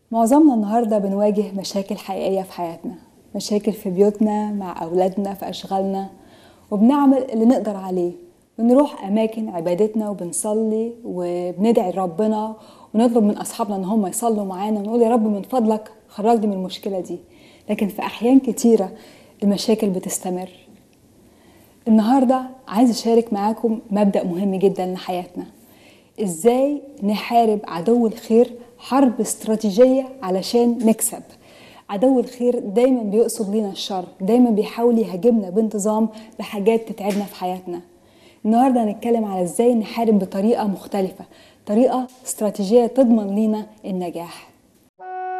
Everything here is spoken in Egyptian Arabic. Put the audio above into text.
معظمنا النهاردة بنواجه مشاكل حقيقية في حياتنا مشاكل في بيوتنا مع أولادنا في أشغالنا وبنعمل اللي نقدر عليه بنروح أماكن عبادتنا وبنصلي وبندعي ربنا ونطلب من أصحابنا إن هم يصلوا معانا ونقول يا رب من فضلك خرجني من المشكلة دي لكن في أحيان كتيرة المشاكل بتستمر النهاردة عايز أشارك معاكم مبدأ مهم جدا لحياتنا إزاي نحارب عدو الخير حرب استراتيجية علشان نكسب عدو الخير دايما بيقصد لنا الشر دايما بيحاول يهاجمنا بانتظام بحاجات تتعبنا في حياتنا النهارده هنتكلم على ازاي نحارب بطريقه مختلفه طريقه استراتيجيه تضمن لينا النجاح